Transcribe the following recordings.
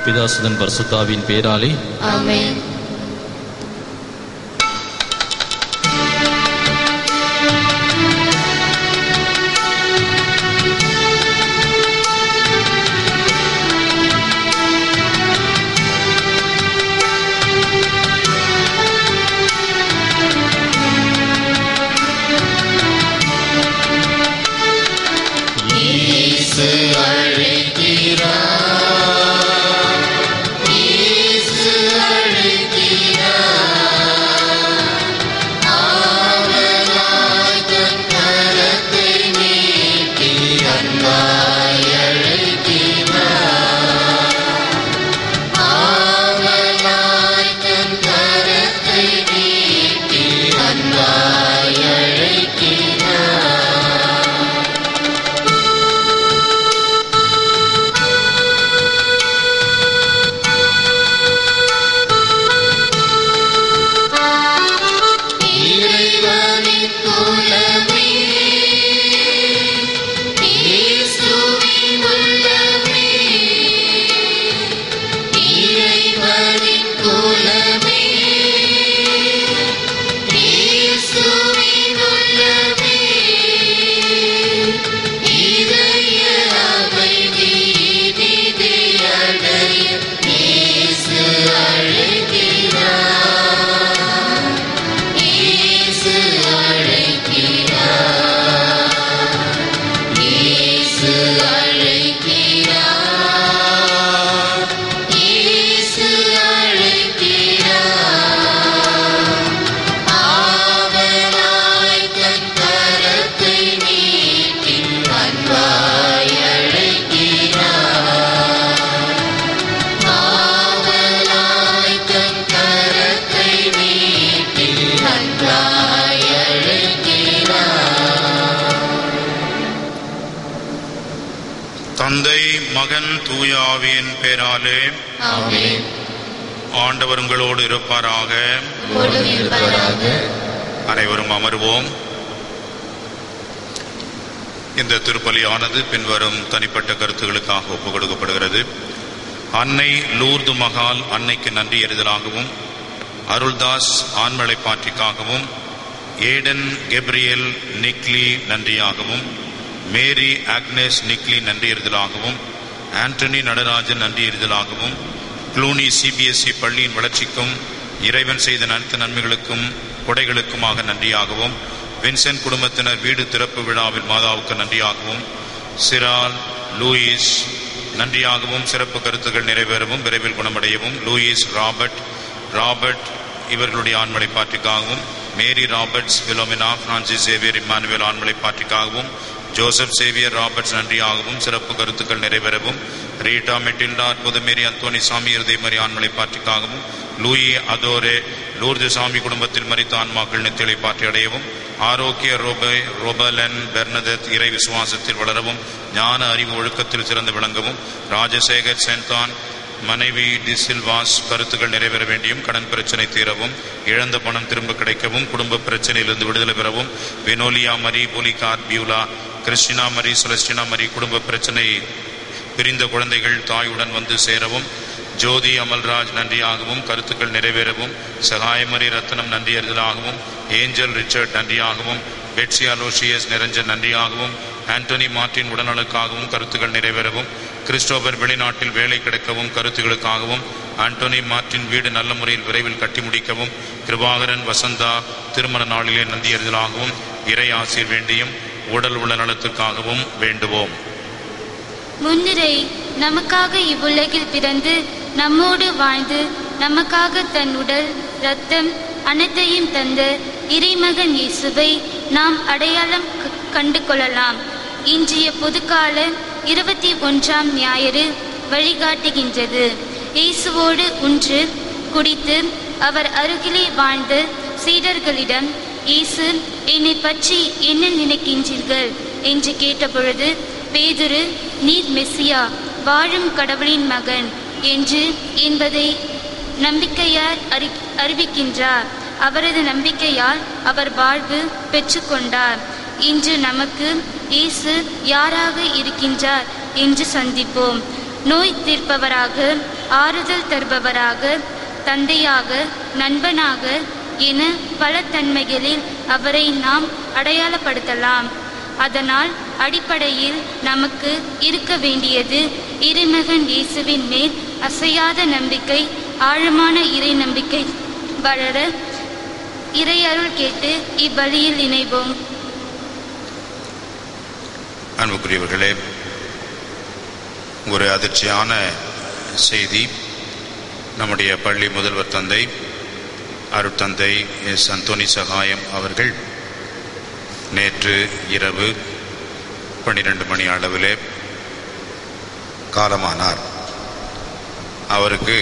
பிதாசுதன் பரிசுத்தாவின் பேராலே ஆமென் தந்தை மகன் தூயாவின் பேராலே ஆமென் ஆண்டவர் உங்களோடு இருப்பாராக உம்மோடும் இருப்பாராக அனைவரும் அமர்வோம் இந்த திருப்பலியானது பின்வரும் தனிப்பட்ட கருத்துகளுக்காக ஒப்புக் கொடுக்கப்படுகிறது அன்னை லூர்து மகால் அன்னைக்கு நன்றி எறிதலாகவும் அருள்தாஸ் ஆண்மலை பாற்றிக்காகவும் ஏடன் கெப்ரியல் நிக்லி நன்றியாகவும் மேரி ஆக்னேஸ் நிக்லி நன்றி எறிதலாகவும் ஆண்டனி நடராஜன் நன்றி எறிதலாகவும் க்ளூனி சிபிஎஸ்இ பள்ளியின் வளர்ச்சிக்கும் இறைவன் செய்த அனைத்து நன்மைகளுக்கும் கொடைகளுக்குமாக நன்றியாகவும் வின்சென்ட் குடும்பத்தினர் வீடு திறப்பு விழாவில் மாதாவுக்கு நன்றியாகவும் சிரால் லூயிஸ் நன்றியாகவும் சிறப்பு கருத்துக்கள் நிறைவேறவும் விரைவில் குணமடையவும் லூயிஸ் ராபர்ட் ராபர்ட் இவர்களுடைய ஆண்மலை பாட்டிக்காகவும் Mary Roberts Philomena Francis Xavier Emmanuel ஆண்மலை பாட்டிக்காகவும் ஜோசப் சேவியர் ராபர்ட்ஸ் நன்றியாகவும் சிறப்பு கருத்துக்கள் நிறைவேறவும் ரீட்டா மெட்டில்டா அற்புத மேரி அந்தோனி சாமி இருதயமரி ஆண்மலை பாட்டிக்காகவும் லூயி அதோரே லூர்து சாமி குடும்பத்தில் மரித்த ஆன்மாக்கள் நித்தியலை பாற்றி அடையவும் ஆரோக்கிய ரோபை ரோபலன் பெர்னதத் இறை விசுவாசத்தில் வளரவும் ஞான அறிவு ஒழுக்கத்தில் சிறந்து விளங்கவும் ராஜசேகர் சென்தான் மனைவி டிசில்வாஸ் கருத்துக்கள் நிறைவேற வேண்டியும் கடன் பிரச்சனை தீரவும் இழந்த பணம் திரும்ப கிடைக்கவும் குடும்ப பிரச்சனையிலிருந்து விடுதலை பெறவும் Vinolia Mary Polycarp Beulah Christina Mary Celestina Mary குடும்ப பிரச்சனை பிரிந்த குழந்தைகள் தாயுடன் வந்து சேரவும் ஜோதி அமல்ராஜ் நன்றியாகவும் கருத்துக்கள் நிறைவேறவும் சகாயமரி ரத்னம் நன்றி அறிதலாகவும் ஏஞ்சல் ரிச்சர்ட் நன்றியாகவும் பெட்சி அலோசியஸ் நிரஞ்சன் நன்றியாகவும் ஆண்டனி மார்ட்டின் உடல்நலுக்காகவும் கருத்துக்கள் நிறைவேறவும் கிறிஸ்டோபர் வெளிநாட்டில் வேலை கிடைக்கவும் கருத்துகளுக்காகவும் ஆண்டோனி மார்ட்டின் வீடு நல்ல முறையில் விரைவில் கட்டி முடிக்கவும் கிருபாகரன் வசந்தா திருமண நாளிலே நன்றி அறிதலாகவும் இறை ஆசிர் வேண்டியும் உடல் உள்ள நலத்துக்காகவும் வேண்டுவோம் முன்னிறை நமக்காக இவ்வுலகில் பிறந்து நம்மோடு வாழ்ந்து நமக்காக தன் உடல் இரத்தம் அனைத்தையும் தந்த இறைமகன் இயேசுவை நாம் அடையாளம் க- கண்டு கொள்ளலாம் இன்றைய பொதுக்கால இருபத்தி ஒன்றாம் ஞாயிறு வழிகாட்டுகின்றது இயேசுவோடு உன்று குடித்து அவர் அருகிலே வாழ்ந்த சீடர்களிடம் இயேசு என்னை பற்றி என்ன நினைக்கின்றீர்கள் என்று கேட்டபொழுது பேதுரு நீர் மெஸ்ஸியா வாழும் கடவுளின் மகன் என்று என்பதை நம்பிக்கையார் அறி அறிவிக்கின்றார் அவரது நம்பிக்கையால் அவர் வாழ்வு பெற்றுக்கொண்டார் இன்று நமக்கு இயேசு யாராக இருக்கின்றார் என்று சந்திப்போம் நோய் தீர்ப்பவராக ஆறுதல் தருபவராக தந்தையாக நண்பனாக என பல தன்மைகளில் அவரை நாம் அடையாளப்படுத்தலாம் அதனால் அடிப்படையில் நமக்கு இருக்க வேண்டியது இறைமகன் இயேசுவின் மேல் அசையாத நம்பிக்கை ஆழமான இறை நம்பிக்கை வளர இறையருள் கேட்டு இப்பலியில் இணைவோம் அன்புக்குரியவர்களே ஒரு அதிர்ச்சியான செய்தி நம்முடைய பள்ளி முதல்வர் தந்தை அருட்தந்தை எஸ் அந்தோனி சகாயம் அவர்கள் நேற்று இரவு பன்னிரண்டு மணி அளவிலே காலமானார் அவருக்கு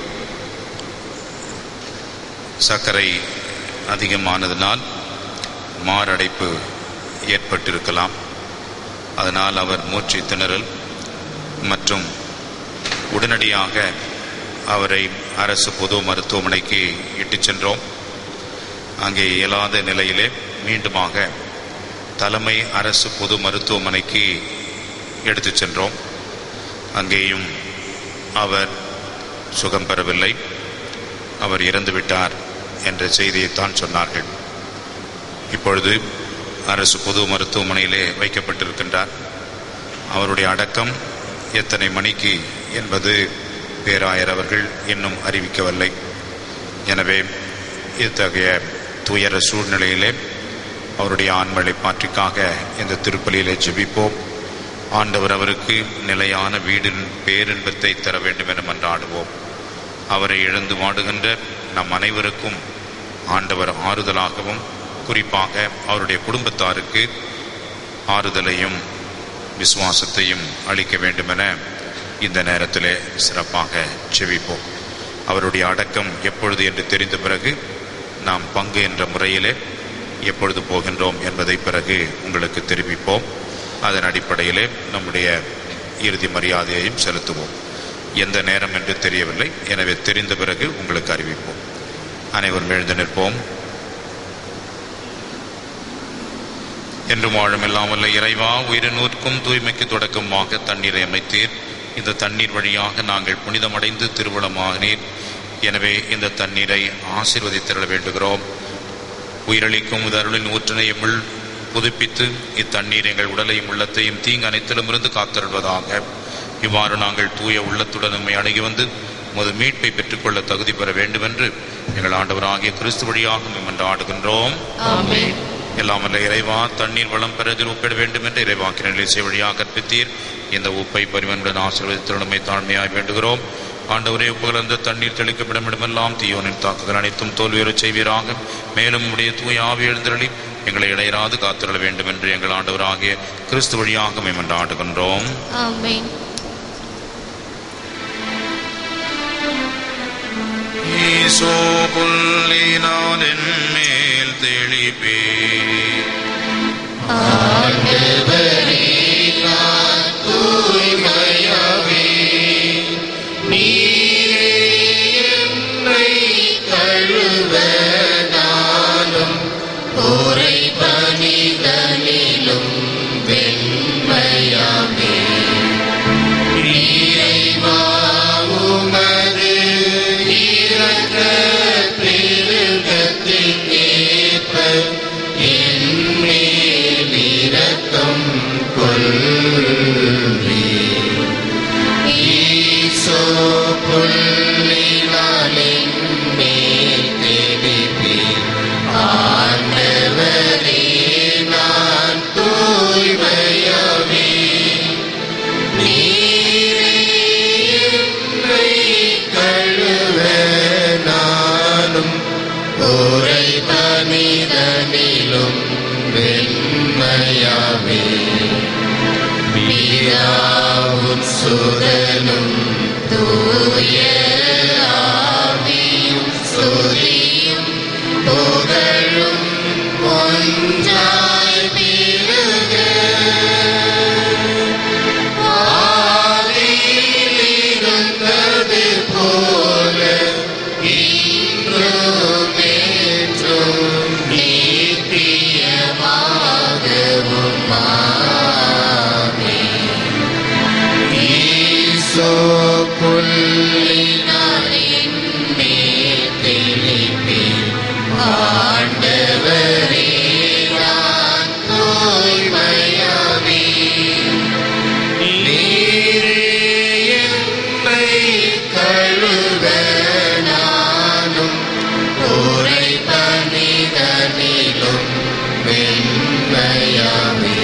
சர்க்கரை அதிகமானதினால் மாரடைப்பு ஏற்பட்டிருக்கலாம் அதனால் அவர் மூச்சு திணறல் மற்றும் உடனடியாக அவரை அரசு பொது மருத்துவமனைக்கு இட்டுச் சென்றோம் அங்கே இயலாத நிலையிலே மீண்டுமாக தலைமை அரசு பொது மருத்துவமனைக்கு எடுத்துச் சென்றோம் அங்கேயும் அவர் சுகம் பெறவில்லை அவர் இறந்துவிட்டார் என்ற செய்தியைத்தான் சொன்னார்கள் இப்பொழுது அரசு பொது மருத்துவமனையிலே வைக்கப்பட்டிருக்கின்றார் அவருடைய அடக்கம் எத்தனை மணிக்கு என்பது பேராயர் அவர்கள் இன்னும் அறிவிக்கவில்லை எனவே இத்தகைய துயர சூழ்நிலையிலே அவருடைய ஆண்மலை பாற்றிக்காக இந்த திருப்பலியிலே ஜெபிப்போம் ஆண்டவர் அவருக்கு நிலையான வீடின் பேரின்பத்தை தர வேண்டும் என மன்றாடுவோம் அவரை இழந்து வாடுகின்ற நம் அனைவருக்கும் ஆண்டவர் ஆறுதலாகவும் குறிப்பாக அவருடைய குடும்பத்தாருக்கு ஆறுதலையும் விசுவாசத்தையும் அளிக்க வேண்டுமென இந்த நேரத்திலே சிறப்பாக செவிப்போம் அவருடைய அடக்கம் எப்பொழுது என்று தெரிந்த பிறகு நாம் பங்கு என்ற முறையிலே எப்பொழுது போகின்றோம் என்பதை பிறகு உங்களுக்கு தெரிவிப்போம் அதன் அடிப்படையிலே நம்முடைய இறுதி மரியாதையையும் செலுத்துவோம் எந்த நேரம் என்று தெரியவில்லை எனவே தெரிந்த பிறகு உங்களுக்கு அறிவிப்போம் அனைவரும் எழுந்து நிற்போம் என்றும் வாழும் இல்லாமல்ல இறைவா உயிரினூர்க்கும் தூய்மைக்கு தொடக்கமாக தண்ணீரை அமைத்தீர் இந்த தண்ணீர் வழியாக நாங்கள் புனிதமடைந்து திருவுளமாகினீர் எனவே இந்த தண்ணீரை ஆசீர்வதித்திரள வேண்டுகிறோம் உயிரளிக்கும் இது அருளின் ஊற்றினை எம்முள் புதுப்பித்து இத்தண்ணீர் எங்கள் உடலையும் உள்ளத்தையும் தீங்கு அனைத்திலுமிருந்து காத்தருள்வதாக இவ்வாறு நாங்கள் தூய உள்ளத்துடன் நம்மை அணுகி வந்து உமது மீட்பை பெற்றுக்கொள்ள தகுதி பெற வேண்டுமென்று எங்கள் ஆண்டவராகிய கிறிஸ்து வழியாக மேம் ஆடுகின்றோம் ஆமென் எல்லாம் வல்ல இறைவா தண்ணீர் வளம் பெறதில் ஒப்பிட வேண்டும் என்று இறைவாக்கினர் இசை வழியாக கற்பித்தீர் இந்த உப்பை பரிவன்களுடன் ஆசீர்வதித்திருந்தமை தாழ்மையாய் வேண்டுகிறோம் ஆண்டவரே உப்புகலந்த தண்ணீர் தெளிக்கப்படும் இடமெல்லாம் தீயோனின் தாக்குதல் அனைத்தும் தோல்வியுறச் செய்வீராக மேலும் உடைய தூய ஆவி எழுந்தருளி எங்களை இடையராது காத்திருள வேண்டும் என்று எங்கள் ஆண்டவராகிய கிறிஸ்து வழியாக மேமன்று ஆடுகின்றோம் ஆமென் ஈசோ புள்ளினால் என் மேல் தெளிப்பே Amen. ஈசோப்புள்ளினார் என்னேல் தெளிப்பேன். ஆண்டவரே நான் தூய்மையாவே நீரே என்னை கழுவ நானும் உரை பணிதனிலும் வெண்மையாவே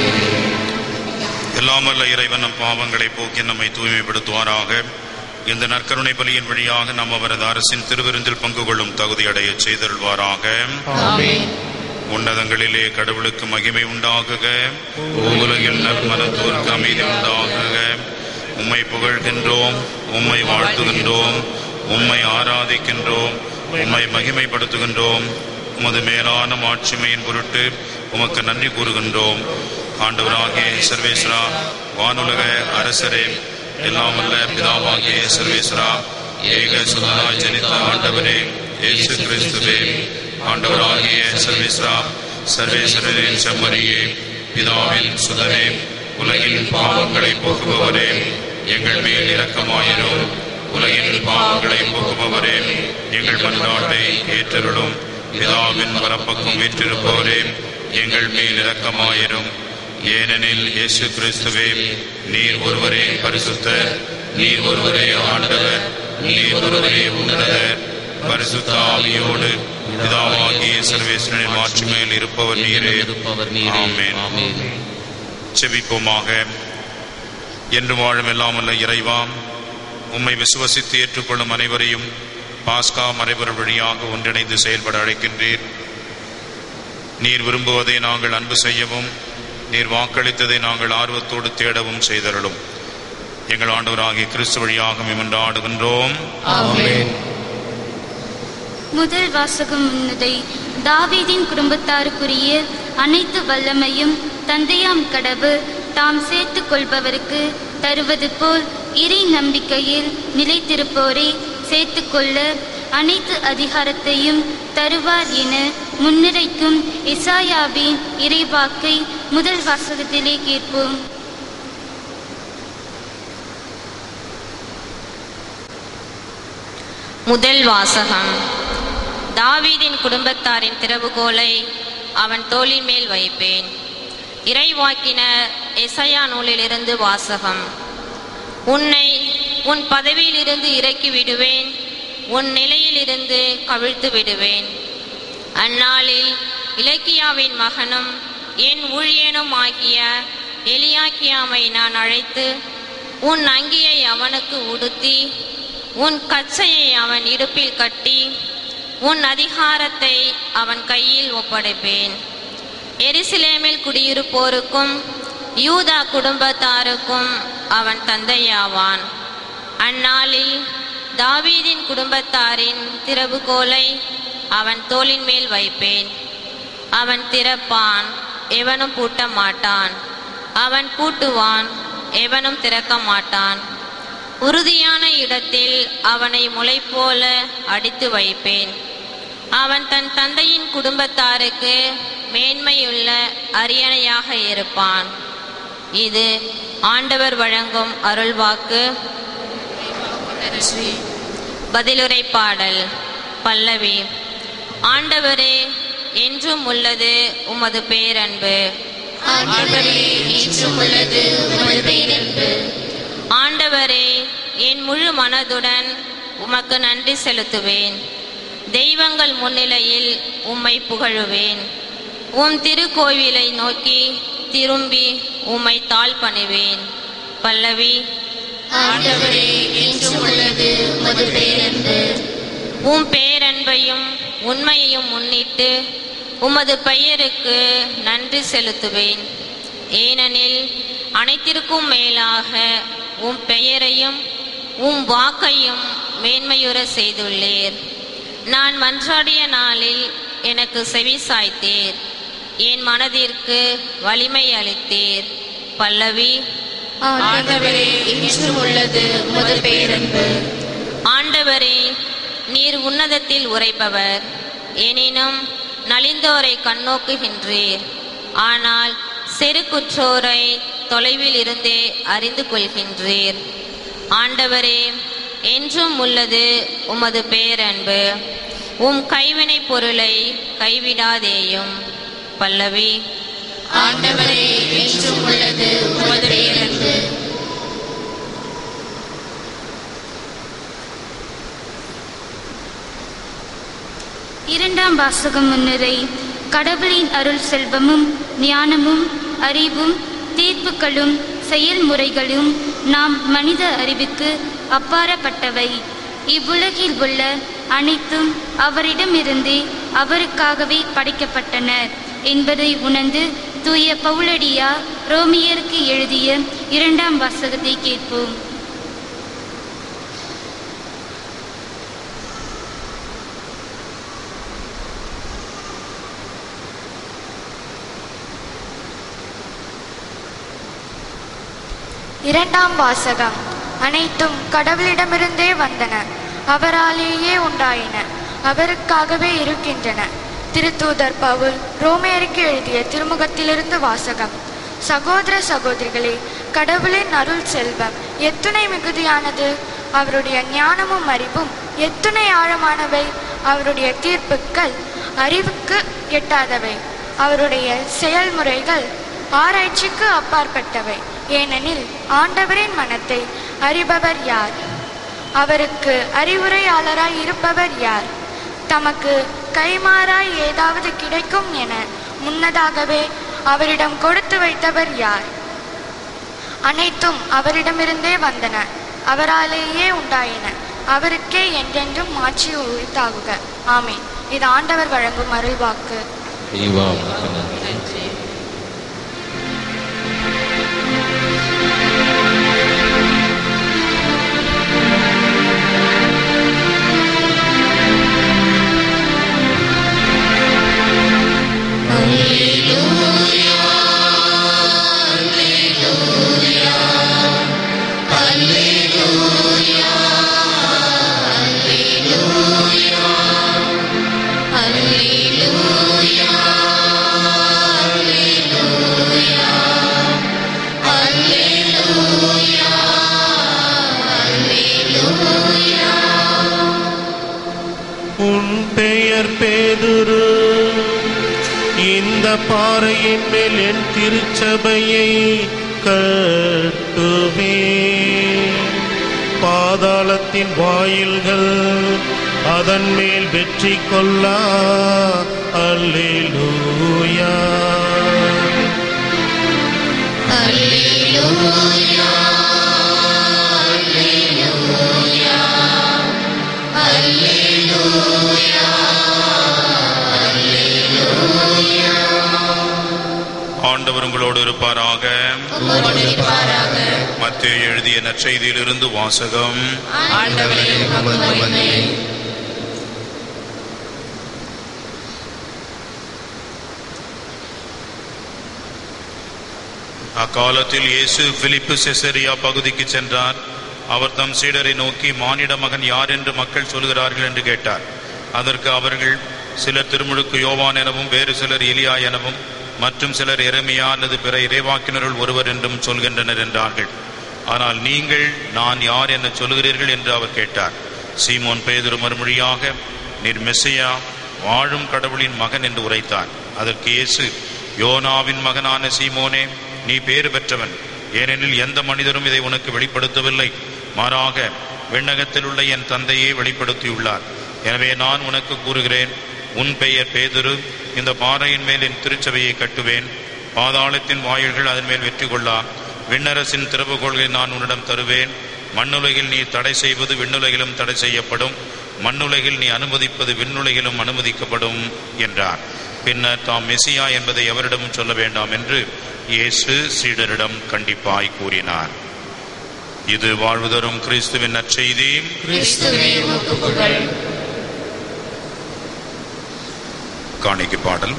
எல்லாமல்ல இறைவன் நம் பாவங்களை போக்கி நம்மை தூய்மைப்படுத்துவாராக இந்த நற்கருணை பலியின் வழியாக நாம் அவரது அரசின் திருவிருந்தில் பங்கு கொள்ளும் தகுதியடைய செய்தருள்வாராக ஆமென் உன்னதங்களிலே கடவுளுக்கு மகிமை உண்டாகுக உலகில் நற்மனத்தோருக்கு அமைதி உண்டாகுக உம்மை புகழ்கின்றோம் உம்மை வாழ்த்துகின்றோம் உம்மை ஆராதிக்கின்றோம் உம்மை மகிமைப்படுத்துகின்றோம் உமது மேலான மாட்சிமையின் பொருட்டு உமக்கு நன்றி கூறுகின்றோம் ஆண்டவராகிய சர்வேஸ்வரா வானுலக அரசரே எல்லாம் வல்ல பிதாவாகிய சர்வேஸ்வரா ஏக சுதனாய் ஜனித்த ஆண்டவரே இயேசு கிறிஸ்துவே ஆண்டவராகிய சர்வேஸ்வரா சர்வேஸ்வரரின் செம்மறியே பிதாவின் சுதனே உலகின் பாவங்களை போக்குபவரே எங்கள் மேல் இரக்கமாயிரும் உலகின் பாவங்களை போக்குபவரே எங்கள் மன்றாட்டை ஏற்றருளும் பிதாவின் வரப்பக்கம் வீற்றிருப்பவரே எங்கள் மேல் இரக்கமாயிரும் ஏனெனில் இயேசு கிறிஸ்துவே நீர் ஒருவரே பரிசுத்தர் நீர் ஒருவரே ஆண்டவர் நீர் ஒருவரே உன்னதர் பரிசுத்த ஆவியோடு பிதாவாகிய சர்வேஸ்வரனின் மாட்சி மேல் இருப்பவர் நீரே இருப்பவர் நீரே ஆமென். ஆமென் செபிப்போமாக என்று வாழும் எல்லாமல்ல இறைவா உம்மை விசுவசித்து ஏற்றுக்கொள்ளும் அனைவரையும் பாஸ்கா மறைபொருள் வழியாக ஒன்றிணைந்து செயல்பட அழைக்கின்றீர் நீர் விரும்புவதை நாங்கள் அன்பு செய்யவும் நீர் வாக்களித்ததை நாங்கள் ஆர்வத்தோடு தேடவும் செய்தருளும் எங்கள் ஆண்டவராகிய கிறிஸ்து வழியாக மிமன்றாடுகின்றோம் ஆமென் முதல் வாசகம் முன்னுதை தாவீதின் குடும்பத்தாருக்குரிய அனைத்து வல்லமையும் தந்தையாம் கடவுள் தாம் சேர்த்துக் கொள்பவருக்கு தருவது போல் இறை நம்பிக்கையில் நிலைத்திருப்போரே சேர்த்துக்கொள்ள அனைத்து அதிகாரத்தையும் தருவார் என முன்னுரைக்கும் இசாயாவின் இறைவாக்கை முதல் வாசகத்திலே கேட்போம் முதல் வாசகம் தாவீதின் குடும்பத்தாரின் திறவுகோலை அவன் தோளின் மேல் வைப்பேன் இறைவாக்கினர் எசையா நூலிலிருந்து வாசகம் உன்னை உன் பதவியிலிருந்து இறக்கி விடுவேன் உன் நிலையிலிருந்து கவிழ்த்து விடுவேன் அந்நாளில் இலக்கியாவின் மகனும் என் ஊழியனும் ஆகிய எலியாக்கியாமை நான் அழைத்து உன் அங்கியை அவனுக்கு உடுத்தி உன் கச்சையை அவன் இடுப்பில் கட்டி உன் அதிகாரத்தை அவன் கையில் ஒப்படைப்பேன் எருசலேமில் குடியிருப்போருக்கும் யூதா குடும்பத்தாருக்கும் அவன் தந்தையாவான் அந்நாளில் தாவீதின் குடும்பத்தாரின் திறவுகோலை அவன் தோளின் மேல் வைப்பேன் அவன் திறப்பான் எவனும் பூட்ட மாட்டான் அவன் பூட்டுவான் எவனும் திறக்க மாட்டான் உறுதியான இடத்தில் அவனை முளை போல அடித்து வைப்பேன் அவன் தன் தந்தையின் குடும்பத்தாருக்கு மேன்மையுள்ள அரியணையாக இருப்பான் இது ஆண்டவர் வழங்கும் அருள்வாக்கு பதிலுரை பாடல் பல்லவி ஆண்டவரே என்றும் உள்ளது உமது பேரன்பு ஆண்டவரே என்றும் உள்ளது உமது பேரன்பு ஆண்டவரே என் முழு மனதுடன் உமக்கு நன்றி செலுத்துவேன் தெய்வங்கள் முன்னிலையில் உம்மை புகழுவேன் உம் திருக்கோவிலை நோக்கி திரும்பி உம்மை தாழ் பணிவேன் பல்லவி ஆண்டவரே என்றும் உள்ளது உமது பேரன்பு உம் பேரன்பையும் உண்மையையும் முன்னிட்டு உமது பெயருக்கு நன்றி செலுத்துவேன் ஏனெனில் அனைத்திற்கும் மேலாக உம் பெயரையும் உம் வாக்கையும் மேன்மையுற செய்துள்ளீர் நான் மன்றாடிய நாளில் எனக்கு செவி சாய்த்தீர் என் மனதிற்கு வலிமை அளித்தீர் பல்லவி ஆண்டவரே என்றும் உள்ளது உமது பேரன்பு ஆண்டவரே நீர் உன்னதத்தில் உரைப்பவர் எனினும் நலிந்தோரை கண்ணோக்குகின்றீர் ஆனால் செருக்குற்றோரை தொலைவில் இருந்தே அறிந்து கொள்கின்றீர் ஆண்டவரே என்றும் உள்ளது உமது பேரன்பு உம் கைவினை பொருளை கைவிடாதேயும் பல்லவி ஆண்டவரே என்றும் உள்ளது உமது பேரன்பு இரண்டாம் வாசகம் முன்னுரை கடவுளின் அருள் செல்வமும் ஞானமும் அறிவும் தீர்ப்புகளும் செயல்முறைகளும் நாம் மனித அறிவுக்கு அப்பாற்பட்டவை இவ்வுலகில் உள்ள அனைத்தும் அவரிடமிருந்தே அவருக்காகவே படைக்கப்பட்டனர் என்பதை உணர்ந்து தூய பவுலடியா ரோமியருக்கு எழுதிய இரண்டாம் வாசகத்தை கேட்போம் இரண்டாம் வாசகம் அனைத்தும் கடவுளிடமிருந்தே வந்தன அவராலேயே உண்டாயின அவருக்காகவே இருக்கின்றன திருத்தூதர் பவுல் ரோமேருக்கு எழுதிய திருமுகத்திலிருந்து வாசகம் சகோதர சகோதரிகளே கடவுளின் அருள் செல்வம் எத்துணை மிகுதியானது அவருடைய ஞானமும் அறிவும் எத்துணை ஆழமானவை அவருடைய தீர்ப்புக்கள் அறிவுக்கு எட்டாதவை அவருடைய செயல்முறைகள் ஆராய்ச்சிக்கு அப்பாற்பட்டவை ஏனெனில் ஆண்டவரின் மனத்தை அறிபவர் யார் அவருக்கு அறிவுரையாளராய் இருப்பவர் யார் தமக்கு கைமாறாய் ஏதாவது கிடைக்கும் என முன்னதாகவே அவரிடம் கொடுத்து வைத்தவர் யார் அனைத்தும் அவரிடமிருந்தே வந்தன அவராலேயே உண்டாயின அவருக்கே என்றென்றும் மாட்சி உரித்தாகுக ஆமென் இது ஆண்டவர் வழங்கும் அருள்வாக்கு இறைவா உமக்கு நன்றி உன் பெயர் பேதுரு இந்த பாறையின் மேல் என் திருச்சபையை கட்டுவே பாதாளத்தின் வாயில்கள் அதன் மேல் வெற்றி கொள்ளா அல்லேலூயா ஆண்டவர் உங்களோடு இருப்பாராக மத்திய எழுதிய நற்செய்தியிலிருந்து வாசகம் ஆண்டவரே உமக்கு மகிமை அக்காலத்தில் இயேசு பிலிப்பு செசரியா பகுதிக்கு சென்றார் அவர் தம் சீடரை நோக்கி மானிட மகன் யார் என்று மக்கள் சொல்கிறார்கள் என்று கேட்டார் அதற்கு அவர்கள் சிலர் திருமுழுக்கு யோவான் எனவும் வேறு சிலர் எலியா எனவும் மற்றும் சிலர் எரமியா அல்லது பிற இறைவாக்கினருள் ஒருவர் என்றும் சொல்கின்றனர் என்றார்கள் ஆனால் நீங்கள் நான் யார் என சொல்கிறீர்கள் என்று அவர் கேட்டார் சீமோன் பேதுரு மறுமொழியாக நீர் மெஸ்ஸியா வாழும் கடவுளின் மகன் என்று உரைத்தார் அதற்கு இயேசு யோனாவின் மகனான சீமோனே நீ பேறு பெற்றவன் ஏனெனில் எந்த மனிதரும் இதை உனக்கு வெளிப்படுத்தவில்லை மாறாக விண்ணகத்தில் உள்ள என் தந்தையே வெளிப்படுத்தியுள்ளார் எனவே நான் உனக்கு கூறுகிறேன் உன் பெயர் பேதுரு இந்த பாறையின் மேல் என் திருச்சபையை கட்டுவேன் பாதாளத்தின் வாயில்கள் அதன் மேல் வெற்றி கொள்ளா விண்ணரசின் திறவுகோள்களை நான் உன்னிடம் தருவேன் மண்ணுலகில் நீ தடை செய்வது விண்ணுலகிலும் தடை செய்யப்படும் மண்ணுலகில் நீ அனுமதிப்பது விண்ணுலகிலும் அனுமதிக்கப்படும் என்றார் பின்னர் தாம் மெசியா என்பதை எவரிடமும் சொல்ல வேண்டாம் என்று இயேசு சீடரிடம் கண்டிப்பாய் கூறினார் இது வாழ்வுதரும் கிறிஸ்துவின் நற்செய்தி கிறிஸ்துவே உமக்கு புகழ் காணிக்கை பாடல்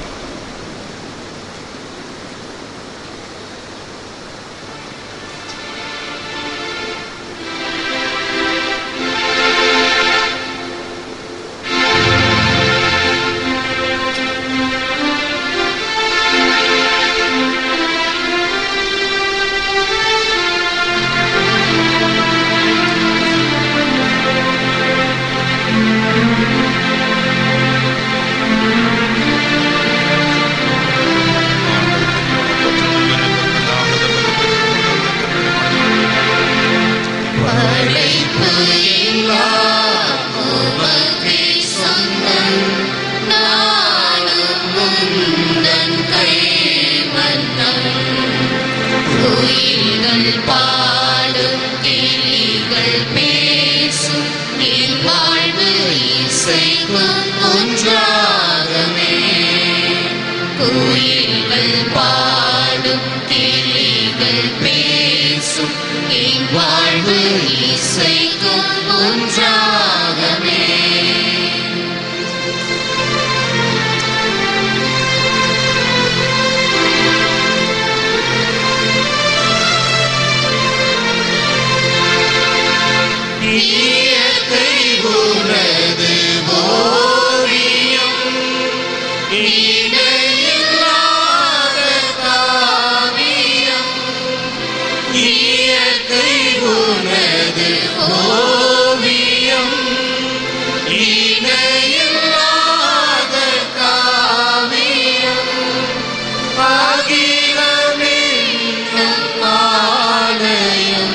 படைப்பு எல்லாம் உமக்கே சொந்தம் நானும் உந்தன் கைவண்ணம் குயில்கள் பாடும் கிளிகள் பேசும் என் வாழ்வு இசைக்கும் ஒன்றாகவே குயில்கள் பாடும் கிளிகள் பேசும் என் வாழ்வு இசைக்கும் ஒன்றாகவே இயற்கை உனது ஓவியம் இடையில்லாத காவியம் இயற்கை உனது ஓவியம் இடையில்லாத காவியம் அகிலமென்னும் ஆலயம்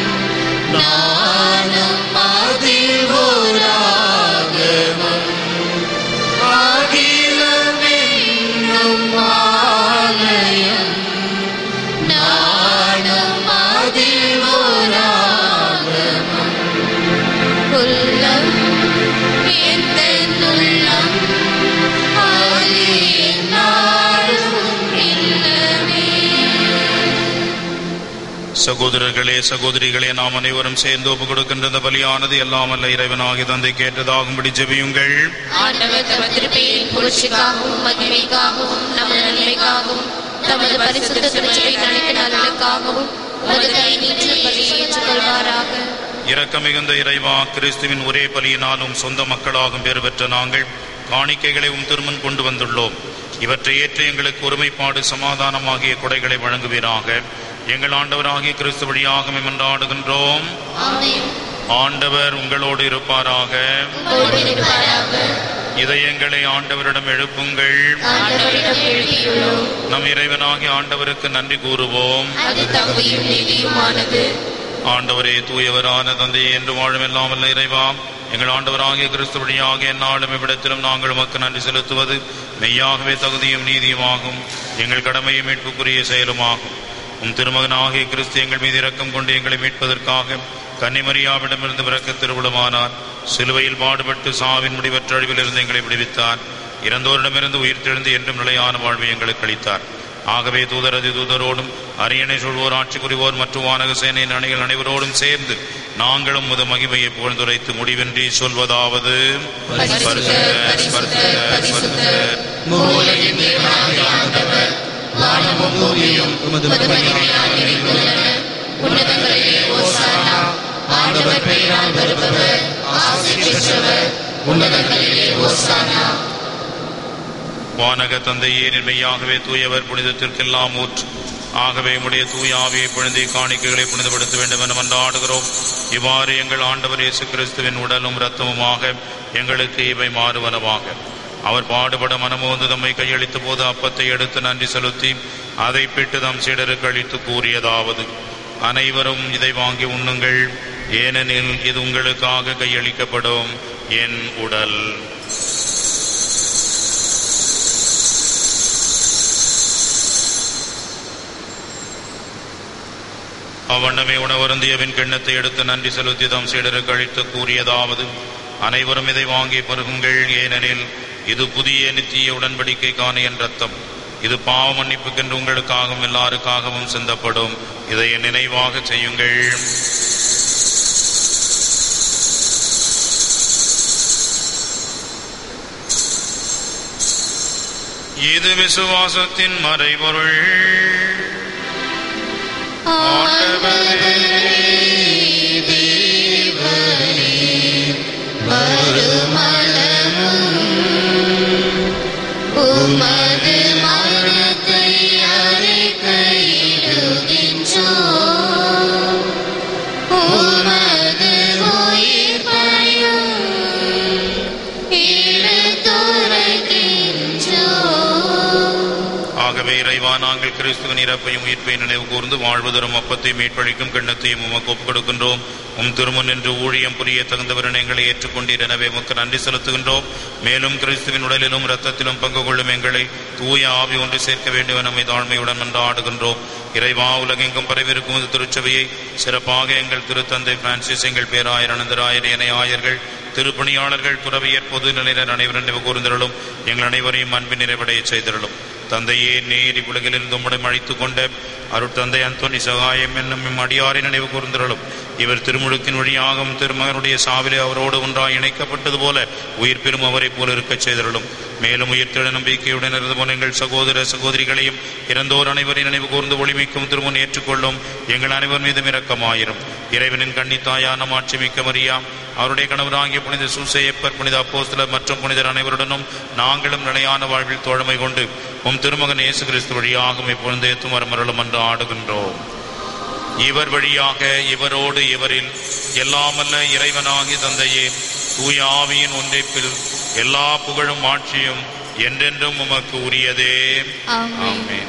நானும் அதில் ஓராகவம் அகிலமென்னும் ஆலயம் நானும் அதில் ஓராகவம் உள்ளம் எந்த உள்ளம் அது என்னாலும் இல்லவே சகோதரர்களே சகோதரிகளே நாம் அனைவரும் சேர்ந்து ஒப்பு கொடுக்கின்ற இந்த பலியானது எல்லாம் அல்ல இறைவனாகி தந்தை கேட்டதாகும்படி ஜெபியுங்கள் ஆண்டவர் தமது திருப்பெயரின் புகழ்ச்சிக்காகவும் மகிமைக்காகவும் நமது நன்மைக்காகவும் தமது பரிசுத்த திருச்சபையின் அனைத்து நலனுக்காகவும் உமது கை நீற்று பலியை ஏற்றுக்கொள்வாராக இரக்க மிகுந்த இறைவா கிறிஸ்துவின் ஒரே பலியினாலும் சொந்த மக்களாகும் பேறு பெற்ற நாங்கள் காணிக்கைகளை உம் திருமன் கொண்டு வந்துள்ளோம் இவற்றை ஏற்று எங்களுக்கு ஒருமைப்பாடு சமாதானமாகிய கொடைகளை வழங்குவீராக எங்கள் ஆண்டவராகிய கிறிஸ்து வழியாக மன்றாடுகின்றோம் ஆமென் ஆண்டவர் உங்களோடு இருப்பாராக உங்களோடு இருப்பாராக இதயங்களை ஆண்டவரிடம் எழுப்புங்கள் ஆண்டவரிடம் எழுதியுள்ளோம் நம் இறைவனாகிய ஆண்டவருக்கு நன்றி கூறுவோம் அது தகுதியும் நீதியுமானது ஆண்டவரே தூயவரான தந்தையே என்று வாழும் எல்லாம் வல்ல இறைவா எங்கள் ஆண்டவராகிய கிறிஸ்து வழியாக எந்நாளும் இவ்விடத்திலும் நாங்கள் உமக்கு நன்றி செலுத்துவது மெய்யாகவே தகுதியும் நீதியுமாகும் எங்கள் கடமையும் மீட்புக்குரிய செயலுமாகும் உம் திருமகனாகிய கிறிஸ்து எங்கள் மீது இரக்கம் கொண்டு எங்களை மீட்பதற்காக கன்னிமரியாவிடமிருந்து பிறக்க திருவிழமானார் சிலுவையில் பாடுபட்டு சாவின் முடிவற்ற அழிவிலிருந்து எங்களை விடுவித்தார் இறந்தோரிடமிருந்து உயிர்த்தெழுந்து என்றும் நிலையான வாழ்வை எங்களுக்கு அளித்தார் ஆகவே தூதரது தூதரோடும் அரியணை சொல்வோர் ஆட்சி புரிவோர் மற்றும் வானக சேனையின் அணிகள் அனைவரோடும் சேர்ந்து நாங்களும் முத மகிமையை புகழ்ந்துரைத்து முடிவின்றி சொல்வதாவது பரிசுத்தர், பரிசுத்தர், பரிசுத்தர். மூலையின் தேவனாகிய ஆண்டவர் வானமும் பூமியும் உமது மகிமையால் நிறைந்துள்ளன உன்னதங்களிலே ஓசானா ஆண்டவர் பெயரால் வருபவர் ஆசி பெற்றவர் உன்னதங்களிலே ஓசானா வானக தந்தையே மெய்யாகவே தூயவர் புனிதத்திற்கெல்லாம் ஊற்று ஆகவே உடைய தூய ஆவியை பொழுந்தி காணிக்கைகளை புனிதப்படுத்த வேண்டும் என மன்றாடுகிறோம் இவ்வாறு எங்கள் ஆண்டவர் இயேசு கிறிஸ்துவின் உடலும் இரத்தமுமாக எங்களுக்கு இவை மாறுவனவாக அவர் பாடுபட மனமோந்து தம்மை கையளித்த போது அப்பத்தை எடுத்து நன்றி செலுத்தி அதை பிட்டு தம் சீடருக்கு அளித்து கூறியதாவது அனைவரும் இதை வாங்கி உண்ணுங்கள் ஏனெனில் இது உங்களுக்காக கையளிக்கப்படும் என் உடல் அவ்வண்ணமே உணவருந்தியவின் கிண்ணத்தை எடுத்து நன்றி செலுத்தி தம் சீடருக்கு அளித்து கூறியதாவது அனைவரும் இதை வாங்கி பருகுங்கள் ஏனெனில் இது புதிய நித்திய உடன்படிக்கைக்கான என் ரத்தம் இது பாவ மன்னிப்புக்கென்று உங்களுக்காகவும் எல்லாருக்காகவும் சிந்தப்படும் இதை என் நினைவாக செய்யுங்கள் இது விசுவாசத்தின் மறைபொருள் ஆண்டவரே உமது மரணத்தை அறிக்கையிடுகின்றோம் உமது உயிர்ப்பையும் எடுத்துரைக்கின்றோம் ஆகவே ஆண்டவரே இறைவா நாங்கள் கிறிஸ்துவின் இறப்பையும் உயிர்ப்பையும் நினைவு கூர்ந்து வாழ்வதரும் அப்பத்தையும் மீட்பளிக்கும் கிண்ணத்தையும் உமக்கு ஒப்புக் கொடுக்கின்றோம் உம் திருமுன் என்று ஊழியம் புரிய தகுந்தவர் எங்களை ஏற்றுக்கொண்டீர் எனவே உமக்கு நன்றி செலுத்துகின்றோம் மேலும் கிறிஸ்துவின் உடலிலும் இரத்தத்திலும் பங்கு கொள்ளும் எங்களை தூய ஆவி ஒன்று சேர்க்க வேண்டும் நம்மை தாழ்மையுடன் மன்றாடுகின்றோம் இறைவா உலகெங்கும் பரவிருக்கும் இந்த திருச்சபையை சிறப்பாக எங்கள் திருத்தந்தை பிரான்சிஸ் எங்கள் பேராயர் அனந்தராயர் இணை ஆயர்கள் திருப்பணியாளர்கள் துறவியர் பொது நிலையினர் அனைவரும் நினைவு கூர்ந்தருளும் எங்கள் அனைவரையும் அன்பின் நிறைவடைய செய்தருளும் தந்தையே நேரி உலகிலிருந்து உம்மிடம் அழைத்துக் கொண்ட அருட்தந்தை அந்தோனி சகாயம் என்னும் இம் அடியாரை நினைவு கூர்ந்தருளும் இவர் திருமுழுக்கின் வழியாகவும் திருமகனுடைய சாவிலே அவரோடு ஒன்றாய் இணைக்கப்பட்டது போல உயிர் பெறும் அவரைப் போல இருக்கச் செய்தருளும் மேலும் உயிர்த்தெழ நம்பிக்கையுடன் இருந்து போன எங்கள் சகோதர சகோதரிகளையும் இறந்தோர் அனைவரையும் நினைவு கூர்ந்து ஒளிமிக்கும் திருமுன் ஏற்றுக்கொள்ளும் எங்கள் அனைவர் மீதும் இரக்கமாயிரும் இறைவனின் கன்னித்தாயான மாட்சிமிக்க மரியாம் அவருடைய கணவராகிய புனித சூசையப்பர் புனித அப்போஸ்தலர் மற்றும் புனிதர் அனைவருடனும் நாங்களும் நிலையான வாழ்வில் தோழமை கொண்டு உம் திருமகன் இயேசு கிறிஸ்து வழியாகும் இப்பொழுது ஏத்தும் வரமருளும் என்று ஆடுகின்றோம் இவர் வழியாக இவரோடு இவரில் எல்லாமல்ல இறைவனாகி தந்தையே தூய ஆவியின் ஒன்றைப்பில் எல்லா புகழும் ஆட்சியும் என்றென்றும் உமக்கு உரியதே ஆமென்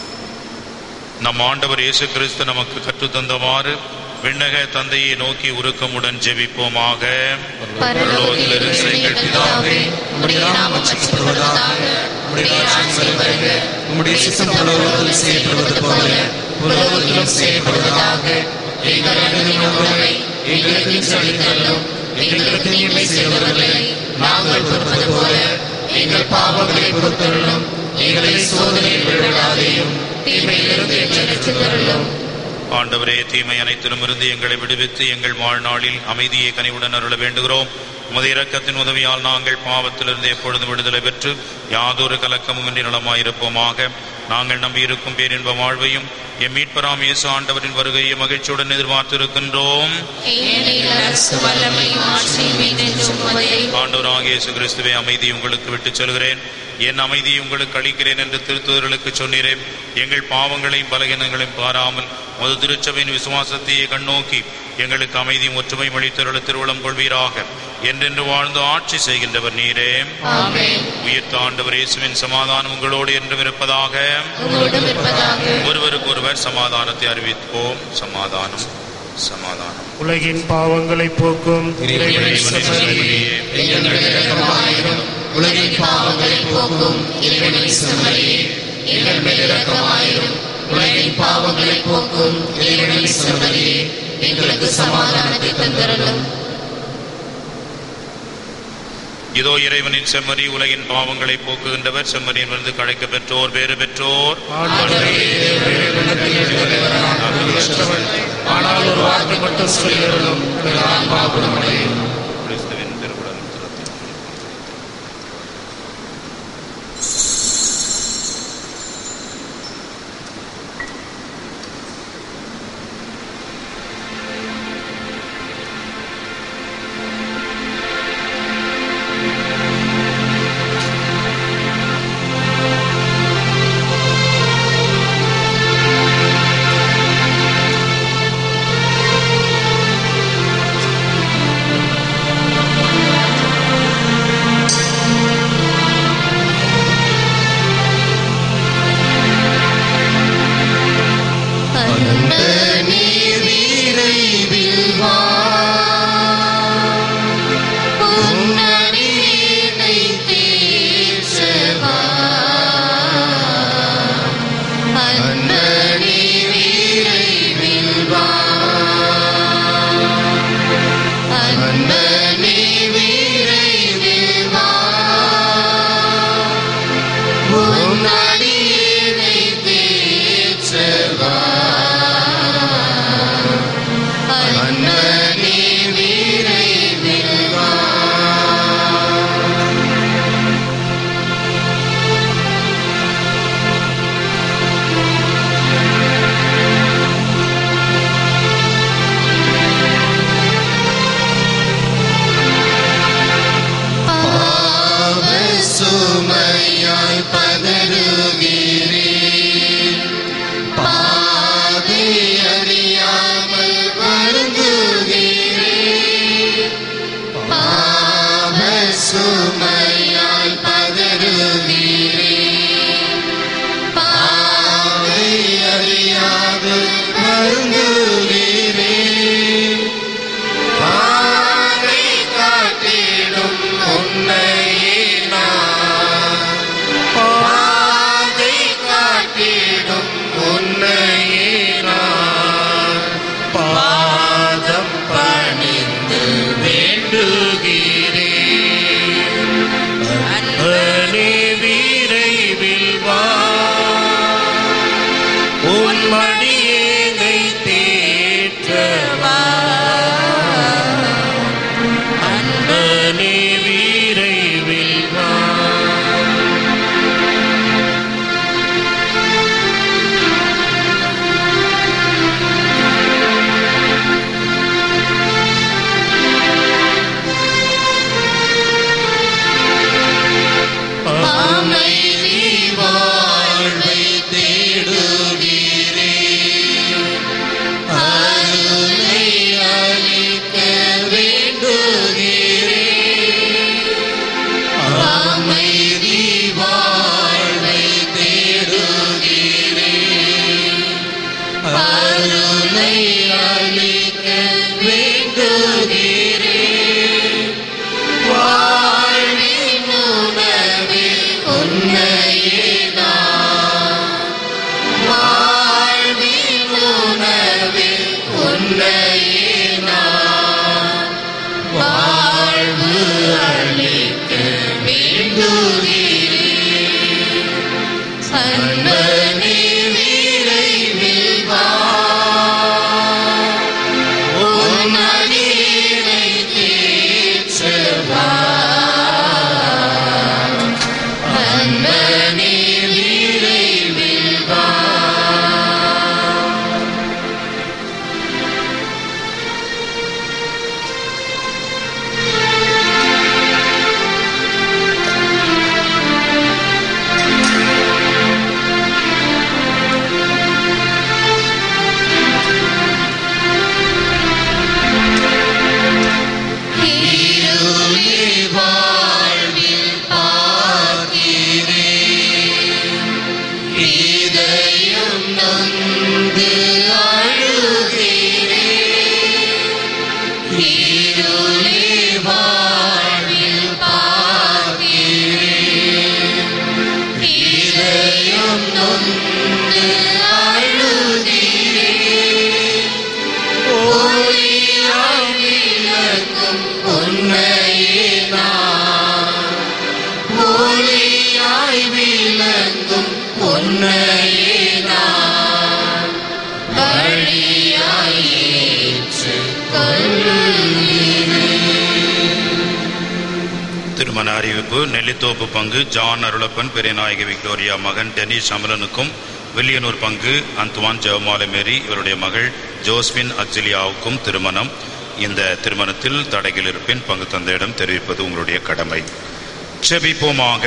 நம் ஆண்டவர் இயேசு கிறிஸ்து நமக்கு கற்றுத்தந்தவாறு விண்ணக தந்தையை நோக்கி உருக்கமுடன் ஜெபிப்போமாக பரலோகத்தில் இருக்கிற எங்கள் பிதாவே, உம்முடைய நாமம் அச்சிக்கப்படுவதாக, உம்முடைய ராஜ்யம் வருக, உம்முடைய சித்தம் பரலோகத்தில் செய்யப்படுவது போல உலகத்திலும் செய்யப்படுவதாக எங்கள் அனுதின உணவை எங்களுக்கு இன்று அளித்தருளும் எங்களுக்கு தீமை செய்தவர்களை நாங்கள் பொறுப்பது போல எங்கள் பாவங்களை பொறுத்தருளும் எங்களை சோதனையில் விழாதேயும் தீமையிலிருந்து எங்களை ரட்சித்தருளும் ஆண்டவரே தீமை அனைத்திலும் இருந்து எங்களை விடுவித்து எங்கள் வாழ்நாளில் அமைதியை கனிவுடன் அருள வேண்டுகிறோம் உமது இரக்கத்தின் உதவியால் நாங்கள் பாவத்திலிருந்து எப்பொழுதும் விடுதலை பெற்று யாதொரு கலக்கமும் இன்றி நலமாயிருப்போமாக நாங்கள் நம்பியிருக்கும் பேரின்ப வாழ்வையும் எம் மீட்பராம் இயேசு ஆண்டவரின் வருகையை மகிழ்ச்சியுடன் எதிர்பார்த்திருக்கின்றோம் ஏனெனில் அரசு வல்லமையும் ஆட்சியும் என்றென்றும் உமதே. ஆண்டவராக இயேசு கிறிஸ்துவை அமைதி உங்களுக்கு விட்டுச் செல்கிறேன் என் அமைதியை உங்களுக்கு அளிக்கிறேன் என்று திருத்துதர்களுக்கு சொன்னீரேன் எங்கள் பாவங்களையும் பலகீனங்களையும் பாராமல் மது திருச்சபையின் விசுவாசத்தையே கண்ணோக்கி எங்களுக்கு அமைதியும் ஒற்றுமையும் அளித்தருள திருவுளம் கொள்வீராக என்றென்று வாழ்ந்து ஆட்சி செய்கின்றவர் நீரே ஆமென். உயிர்த்த ஆண்டவர் இயேசுவின் சமாதானம் உங்களோடு என்றும் இருப்பதாக உங்களோடும் இருப்பதாக ஒருவருக்கு ஒருவர் சமாதானத்தை அறிவிப்போம் சமாதானம் சமாதானம் உலகின் பாவங்களை போக்கும் இறைவனின் செம்மறியே, உலகின் பாவங்களை போக்கும் இறைவனின் செம்மறியே எங்கள் மேல் இரக்கமாயிரும் உலகின் பாவங்களை போக்கும் இறைவனின் செம்மறியே எங்களுக்கு சமாதானத்தை தந்தரலும் இதோ இறைவனின் செம்மறி உலகின் பாவங்களை போக்குகின்றவர் செம்மறியின் வந்து கழைக்க பெற்றோர் வேறு பெற்றோர் ஆனால் ஒரு வார்த்தை மட்டும் சொல்லிடணும் கிறிஸ்துவின் திருவுடலும் திறத்திலும் ஆமென் திருமண அறிவிப்பு நெல்லித்தோப்பு பங்கு ஜான் அருளப்பன் பெரியநாயகி விக்டோரியா மகன் டெனிஸ் அமலனுக்கும் வில்லியனூர் பங்கு அந்துவான் ஜெவமாலை மேரி இவருடைய மகள் ஜோஸ்பின் அஜிலியாவுக்கும் திருமணம் இந்த திருமணத்தில் தடைகள் இருப்பின் பங்கு தந்தையிடம் தெரிவிப்பது உங்களுடைய கடமை செபிப்போமாக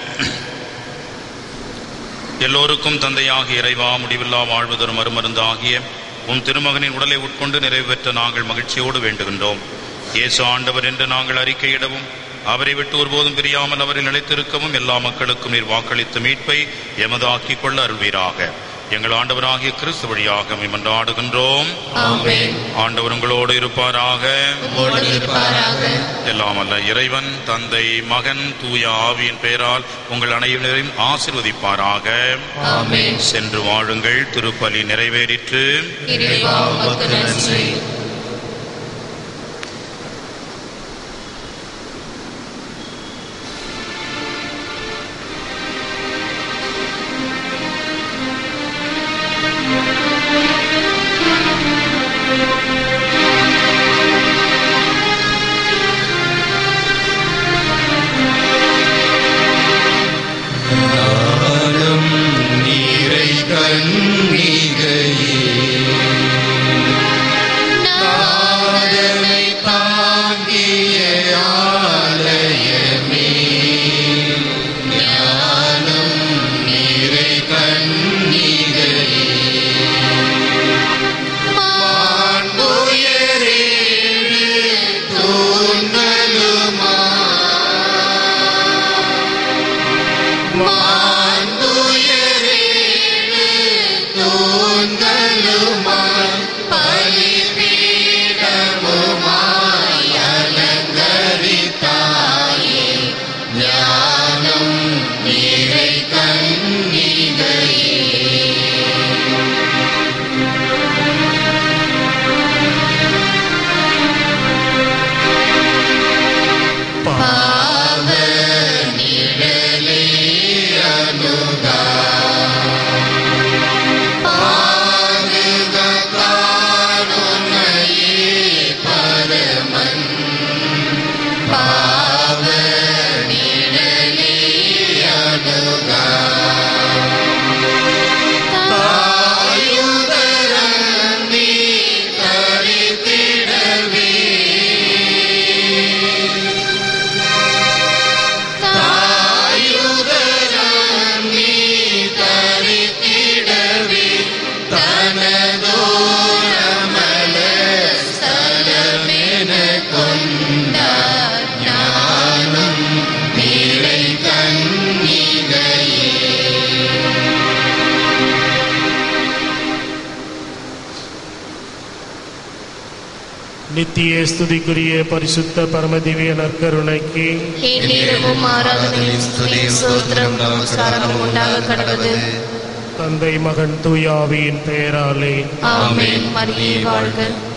எல்லோருக்கும் தந்தையாகிய இறைவா முடிவில்லா வாழ்வதொரு மறுமருந்து ஆகிய உம் திருமகனின் உடலை உட்கொண்டு நிறைவு பெற்ற நாங்கள் மகிழ்ச்சியோடு வேண்டுகின்றோம் இயேசு ஆண்டவர் என்று நாங்கள் அறிக்கையிடவும் அவரை விட்டு ஒருபோதும் பிரியாமல் அவரில் நிலைத்திருக்கவும் எல்லா மக்களுக்கும் நீர் வாக்களித்த மீட்பை எமதாக்கிக் கொள்ள அருள்வீராக எங்கள் ஆண்டவராகிய கிறிஸ்து வழியாக மன்றாடுகின்றோம் ஆமென். ஆண்டவர் உங்களோடு இருப்பாராக உம்மோடு இருப்பாராக. எல்லாம் அல்ல இறைவன் தந்தை மகன் தூய ஆவியின் பெயரால் உங்கள் அனைவரையும் ஆசிர்வதிப்பாராக ஆமென். சென்று வாழுங்கள் திருப்பலி நிறைவேறிற்று இறைவா உமக்கு நன்றி நீரை கண்ணிகையே நாதனை தாங்கிய ஆலயமே ஞானம் நீரை கண்ணிகையே மாண்புயரேழு தூண்களுமா மாண்புயரேழு தூண்களுமாய் பலிபீடமுமாய் அலங்கரித்தாயே ஞானம் நீரை கண்ணிகையே பாவ நிழலே அணுகா பாதுகாத்தாருணையே பரமன் பாவ நிழலே அணுகா தாயுதரம் நீ தரித்திடவே தாயுதரம் நீ தரித்திடவே தனதோரமல ஸ்தலமென கொண்டார் ஞானம் நிறை கண்ணிகையே நித்திய ஸ்துதிக்குரிய பரிசுத்த பரமதிவிய நற்கருணைக்கு நேரமும் ஆராதனையும் ஸ்துதியும் சோத்திரம் நமஸ்காரமும் உண்டாக கடவுது தந்தை மகன் தூயாவியின் பெயராலே ஆமென் மரியே வாழ்க